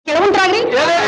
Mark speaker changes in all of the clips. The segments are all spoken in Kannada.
Speaker 1: ಕೆಲವಂತರಾಗ್ರಿ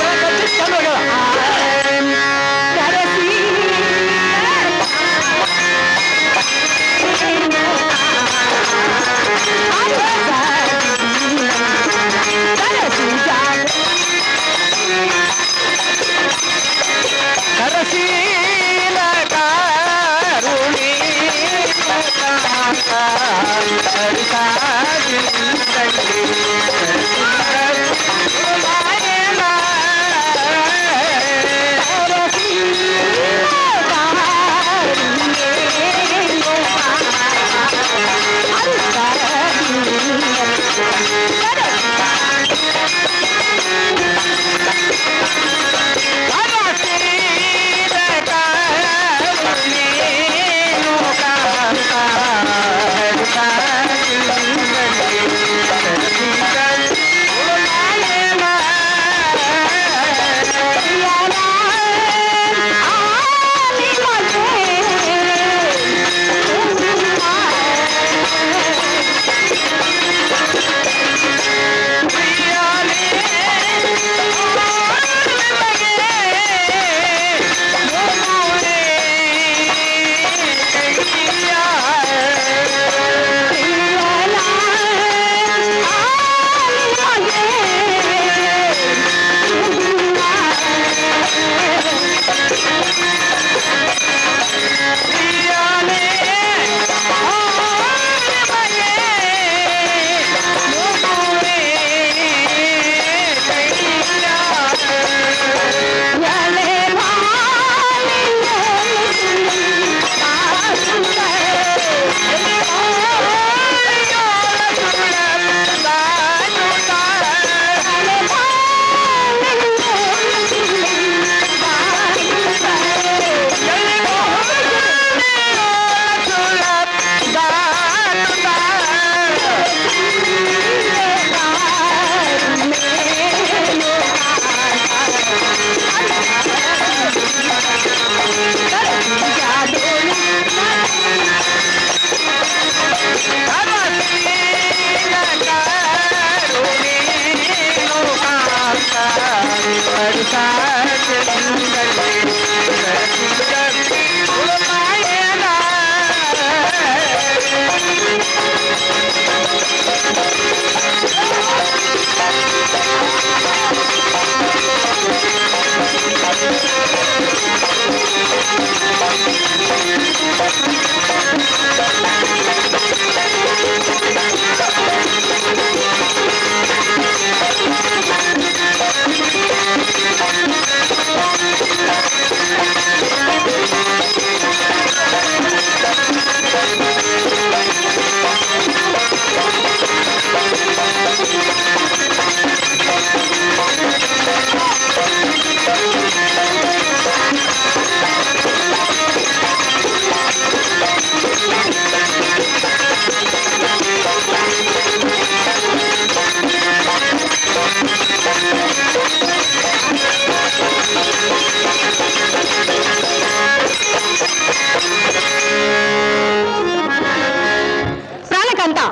Speaker 1: ಪ್ರಾಣಕಾಂತ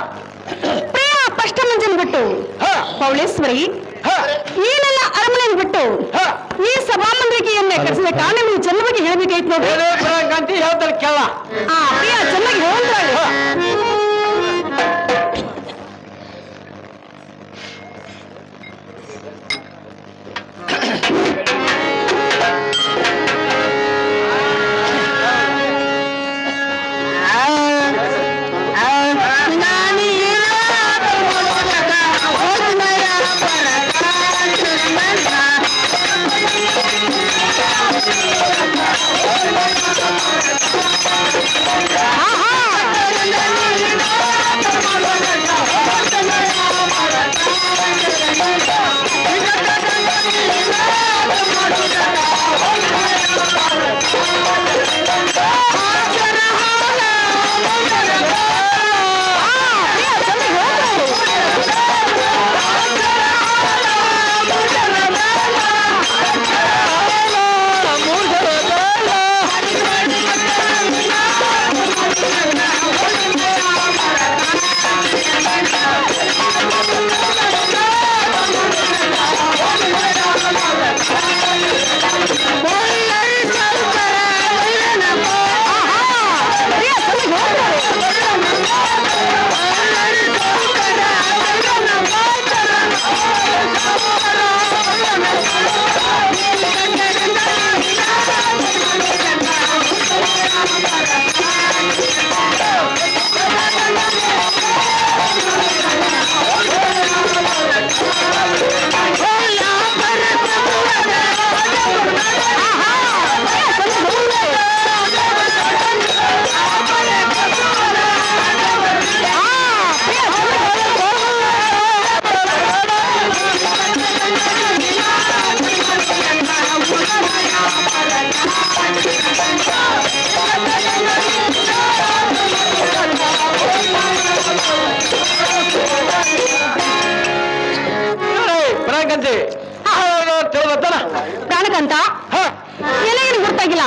Speaker 1: ಪ್ರಿಯ ಪಷ್ಟ ಮುಂಜಾನೆ ಬಿಟ್ಟು ಪೌಳೇಶ್ವರಿ ಏನೆಲ್ಲ ಅರಮನೆಯನ್ನು ಬಿಟ್ಟು ಈ ಸಭಾಮಂದಿಕೆಯನ್ನೇ ಕರೆಸಿದ ಕಾರಣ ನೀವು ಜನ್ಮಗೆ ಹೇಳಬೇಕಾಯ್ತು ನೋಡಿ
Speaker 2: ಗಂಟಿ ಹೇಳ್ತಾರೆ ಕೇಳ
Speaker 1: ಆ ಪ್ರಿಯ ಚೆನ್ನಾಗಿ ಹೇಳಂದ್ರಾಳೆ ಆಹಾ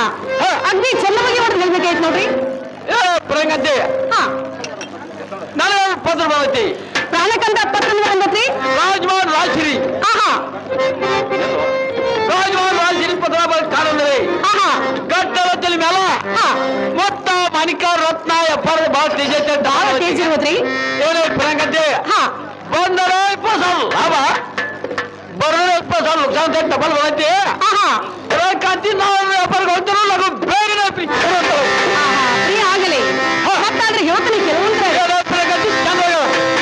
Speaker 2: ಹಾ.
Speaker 1: ಅಗ್ನಿ ಚೆನ್ನಮಗೆ ಹೊಡೆದು ಹೇಳ್ಬೇಕಾಯ್ತು ನೋಡ್ರಿ
Speaker 2: ಏ ಪ್ರಂಗಂತಿ
Speaker 1: ಹಾ
Speaker 2: ನನಗೆ ಒಂದು ಪತ್ರ ಬಂದೈತಿ
Speaker 1: ಪ್ರಾಣಕಂತ ಪತ್ರ ಬಂದತ್ರಿ
Speaker 2: ರಾಜಮಾನ್ ರಾಜಶ್ರೀ
Speaker 1: ಆಹಾ
Speaker 2: ರಾಜಮಾನ್ ರಾಜಶ್ರೀ ಪತ್ರ ಬಂದ ಕಾಣಂದ್ರೆ
Speaker 1: ಆಹಾ
Speaker 2: ಗಡ್ಡದಲ್ಲಿ ಮೇಲ
Speaker 1: ಹಾ
Speaker 2: ಮೊತ್ತ ಮಣಿಕ ರತ್ನ ಎಪ್ಪರ ಬಾಳ ತೇಜೈತೆ
Speaker 1: ಬಹಳ ತೇಜ್ ಇರ್ಬೋದ್ರಿ
Speaker 2: ಏನೇ ಪ್ರಂಗಂತಿ
Speaker 1: ಹಾ
Speaker 2: ಬಂದರೆ ಇಪ್ಪತ್ತು ಸಾವಿರ ಲಾಭ ಬರೋದ್ರೆ ಇಪ್ಪತ್ತು ಸಾವಿರ ಲಕ್ಷಾಂತ ಡಬಲ್ ಬಂದೈತಿ
Speaker 1: ಆಹಾ
Speaker 2: ಪ್ರಂಗಂತಿ ನಾವು ವ್ಯಾಪಾರಕ್ಕೆ ಹೋಗ್ತಾರೋ ಲಗು ಬೇಗನೆ ಪ್ರೀ- ಕೊಡುವಂತವ್ರು.
Speaker 1: ಆಹಾ ಪ್ರಿಯ ಆಗಲಿ ಮತ್ತಾದ್ರೆ ಹೇಳ್ತೀನಿ ಕೆಲವೊಂದ್ರೆ
Speaker 2: ಏನೋ ಪ್ರಂಗಂತಿ ಚಂದ ಹೋಗ್ಯಾವ.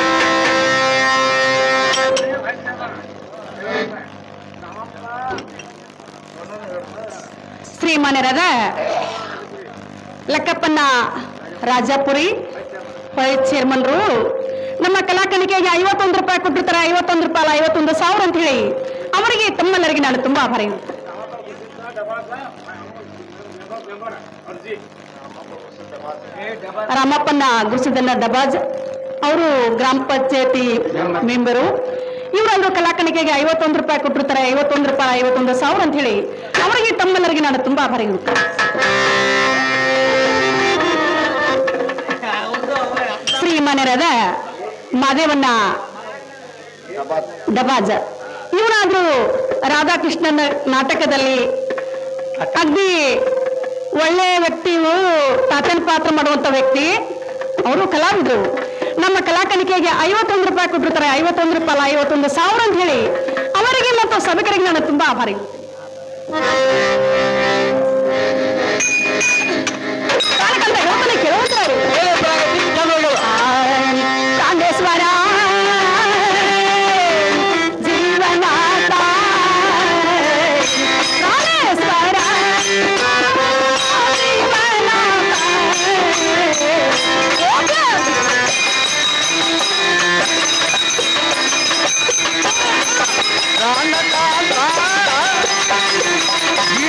Speaker 1: ಶ್ರೀಮಾನ್ಯರಾದ ಲಕ್ಕಪ್ಪನ ರಾಜಾಪುರಿ ವೈಸ್ ಚೇರ್ಮನ್ರು ನಮ್ಮ ಕಲಾಕಣಿಕೆಗೆ ಐವತ್ತೊಂದು ರೂಪಾಯಿ ಕೊಟ್ಟಿರ್ತಾರೆ ಐವತ್ತೊಂದು ರೂಪಾಯಿ ಅಲ್ಲ ಐವತ್ತೊಂದು ಸಾವಿರ ಅಂತ ಹೇಳಿ ಅವರಿಗೆ ತಮ್ಮೆಲ್ಲರಿಗೆ ನಾನು ತುಂಬಾ ಆಭಾರಿ ರಾಮಪ್ಪನ ಗುರುಸಿದನ್ನ ದಬಾಜ್ ಅವರು ಗ್ರಾಮ ಪಂಚಾಯತಿ ಮೆಂಬರು ಇವರೊಂದು ಕಲಾಕಣಿಕೆಗೆ ಐವತ್ತೊಂದು ರೂಪಾಯಿ ಕೊಟ್ಟಿರ್ತಾರೆ ಐವತ್ತೊಂದು ರೂಪಾಯಿ ಐವತ್ತೊಂದು ಸಾವಿರ ಅಂತ ಹೇಳಿ ಅವರಿಗೆ ತಮ್ಮೆಲ್ಲರಿಗೆ ನಾನು ತುಂಬಾ ಆಭಾರಿ ಶ್ರೀಮಾನ್ಯರಾದ ಮಾದೇವನ್ನ ದಬಾಜ ಇವನಾದ್ರೂ ರಾಧಾಕೃಷ್ಣನ ನಾಟಕದಲ್ಲಿ ಅಗ್ದಿ ಒಳ್ಳೆ ವ್ಯಕ್ತಿಯು ತಾತನ ಪಾತ್ರ ಮಾಡುವಂತ ವ್ಯಕ್ತಿ ಅವರು ಕಲಾವಿದರು ನಮ್ಮ ಕಲಾಕಣಿಕೆಗೆ ಐವತ್ತೊಂದು ರೂಪಾಯಿ ಕೊಟ್ಟಿರ್ತಾರೆ ಐವತ್ತೊಂದು ರೂಪಾಯಿ ಅಲ್ಲ ಐವತ್ತೊಂದು ಸಾವಿರ ಅಂತ ಹೇಳಿ ಅವರಿಗೆ ಮತ್ತು ಸಭಿಕರಿಗೆ ನಾನು ತುಂಬಾ ಆಭಾರಿ ಕಾರಣಕ್ಕಂತ ಹೇಳ್ತಾನೆ ಕೇಳುವಂತಾರೆ
Speaker 2: ಏನೇ ಪ್ರಂಗಂತಿ ಚಂದ ಹೋಗ್ಯಾವ.
Speaker 1: ಕಾಂದೇಶ್ವರ ಜೀವನಾಥ ಕಾಂದೇಶ್ವರ
Speaker 2: ರಾಂಡ ಕಾಂತ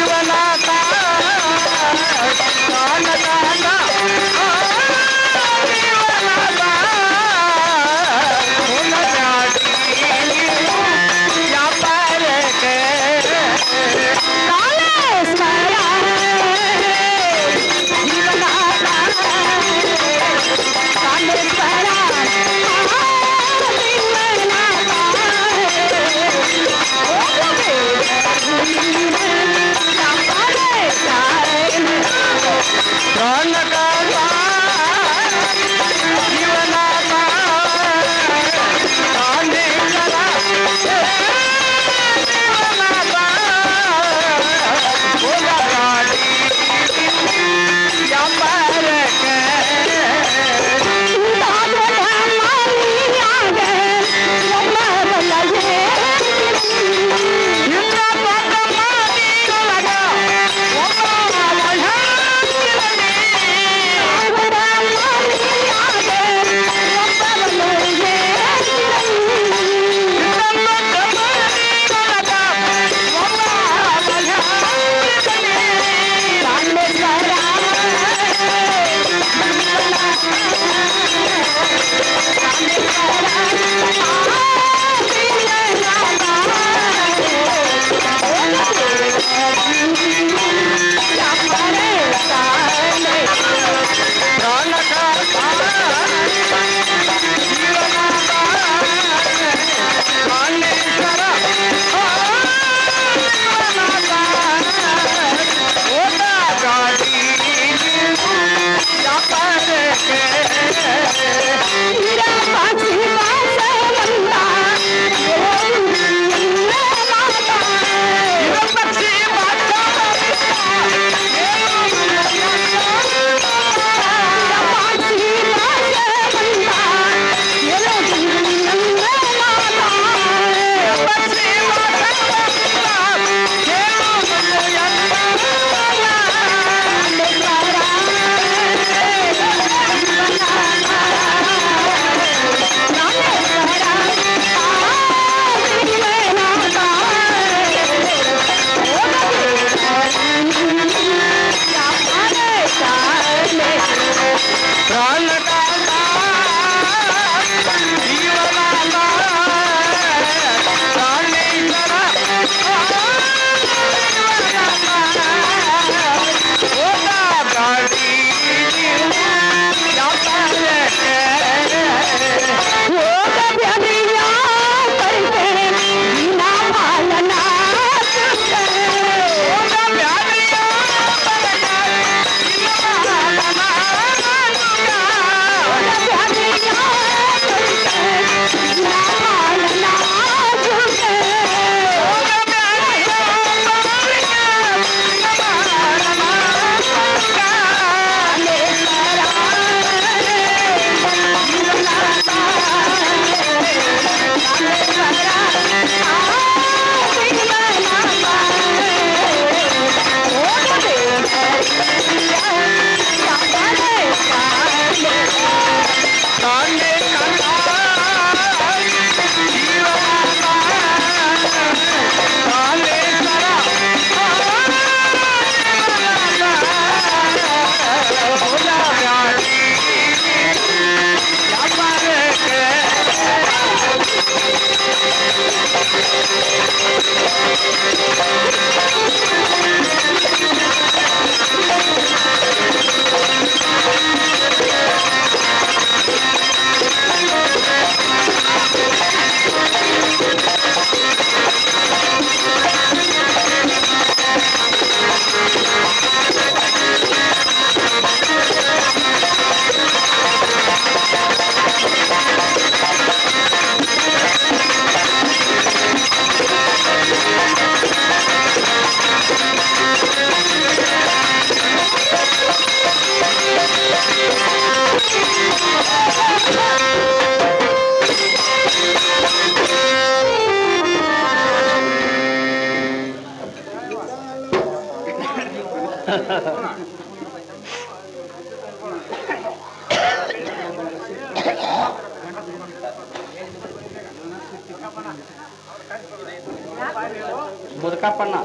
Speaker 2: ಮುದುಕಪ್ಪಣ್ಣ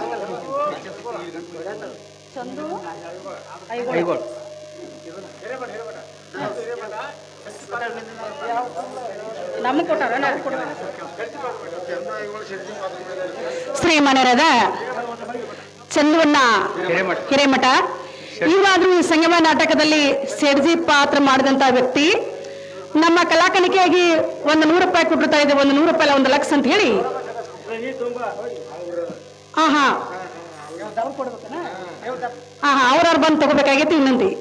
Speaker 2: ಐಗೋಳ್
Speaker 1: ನಮಗೆ ಕೊಟ್ಟಾರ ಶ್ರೀಮನೆರದ ಚಂದುವಣ್ಣ
Speaker 2: ಹಿರೇಮಠ.
Speaker 1: ಹಿರೇಮಠ ಇವರಾದ್ರೂ ಈ ಸಂಗಮ ನಾಟಕದಲ್ಲಿ ಸೆಡ್ಜಿ ಪಾತ್ರ ಮಾಡಿದಂತ ವ್ಯಕ್ತಿ ನಮ್ಮ ಕಲಾಕಣಿಕೆಯಾಗಿ ಒಂದು ನೂರು ರೂಪಾಯಿ ಕೊಟ್ಟಿರ್ತಾ ಇದೆ ಒಂದು ನೂರು ರೂಪಾಯಿ ಅಲ್ಲ, ಒಂದು ಲಕ್ಷ ಅಂತ ಹೇಳಿ ಹಾ ಹಾ ಹಾ ಹಾ ಅವ್ರವ್ರು ಬಂದು ತಗೋಬೇಕಾಗೈತಿ ಇನ್ನೊಂದು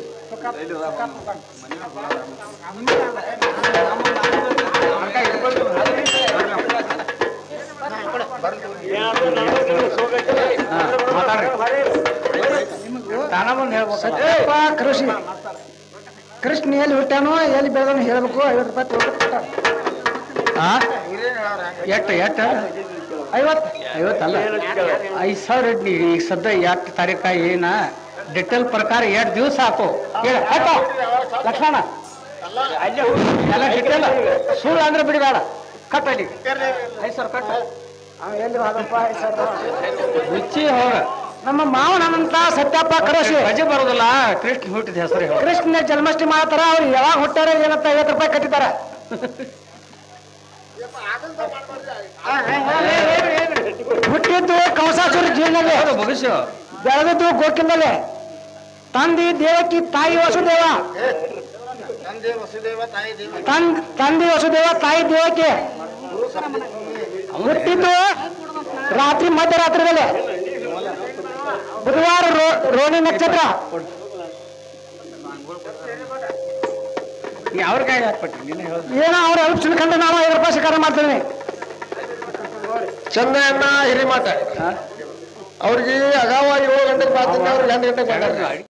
Speaker 2: ಮಾತಾಡ್ರಿ ತಾನ ಬಂದು ಹೇಳ್ಬೇಕು
Speaker 3: ಸತ್ಯಪ್ಪ ಕೃಷಿ ಕೃಷ್ಣ ಎಲ್ಲಿ ಹುಟ್ಟಾನೋ ಎಲ್ಲಿ ಬೆಳೆದನು ಹೇಳ್ಬೇಕು ಐವತ್ತು ರೂಪಾಯಿ ತಗೊಂಡು
Speaker 2: ಹಾ ಎಟ್ಟು ಎಟ್ಟು
Speaker 3: ಐವತ್ತು
Speaker 2: ಐವತ್ತಲ್ಲ ಐದು ಸಾವಿರ ಇಡ್ಲಿ ಈಗ ಸದ್ಯ ಎಷ್ಟು ತಾರೀಕ ಏನ ಡಿಟೇಲ್ ಪ್ರಕಾರ ಎರಡು ದಿವಸ ಹಾಕು ಹೇಳ ಹಾಕೋ ಲಕ್ಷ್ಮಣ ಎಲ್ಲ ಡಿಟೇಲ್ ಸುಳ್ಳು ಅಂದ್ರೆ ಬಿಡಬೇಡ ಕಟ್ ಅಲ್ಲಿ ಐದು ಸಾವಿರ ಕಟ್
Speaker 3: ಅವ ಎಲ್ಲಿ ಹೋದಪ್ಪ ಐದು ಸಾವಿರ
Speaker 2: ಮುಚ್ಚಿ ಹೋಗ
Speaker 3: ನಮ್ಮ ಮಾವನಂತ ಸತ್ಯಪ್ಪ ಕೃಷಿ
Speaker 2: ರಜೆ ಬರೋದಿಲ್ಲ ಕೃಷ್ಣ ಹುಟ್ಟಿದ ಹೆಸರು ಹೇಳು
Speaker 3: ಕೃಷ್ಣ ಜನ್ಮಾಷ್ಟಮಿ ಮಾಡ್ತಾರ ಅವ್ರು ಯಾವಾಗ ಹುಟ್ಟಾರ ಏನಂತ ಐವತ್ತು ರೂಪಾಯಿ ಕಟ್ಟಿದಾರ ಹುಟ್ಟಿದ್ದು ಕಂಸಾಸುರ ಜೀವನದಲ್ಲಿ
Speaker 2: ಹೌದು ಮುಗಿಸು
Speaker 3: ಬೆಳೆದದ್ದು ಗೋಕಿಂದಲೇ ತಂದಿ ದೇವಕಿ ತಾಯಿ ವಸುದೇವ ತಂದ್ ತಂದೆ ವಸುದೇವ ತಾಯಿ ದೇವಕಿ ಹುಟ್ಟಿದ್ದು ರಾತ್ರಿ ಮಧ್ಯರಾತ್ರಿದಲ್ಲಿ ಬುಧವಾರ ರೋ- ರೋಹಿಣಿ ನಕ್ಷತ್ರ
Speaker 2: ನೀ ಅವ್ರ ಕೈ ಹಾಕ್ಬಿಟ್ಟಿ ನೀನು ಹೇಳು
Speaker 3: ಏನೋ ಅವ್ರ ಅಲ್ಪ ತಿಳ್ಕೊಂಡು ನಾವು ಐದು ರೂಪಾಯಿ ಶಿಕಾರ ಮಾಡ್ತೀವಿ
Speaker 4: ಚಂದ್ರಣ್ಣ ಹಿರಿಮಠ ಅವ್ರಿಗೆ ಅಗಾವ ಏಳು ಗಂಟೆಗೆ ಬರ್ತೀನಿ ಅವ್ರಿಗೆ ಎಂಟು ಗಂಟೆಗೆ ಬಂದಾರ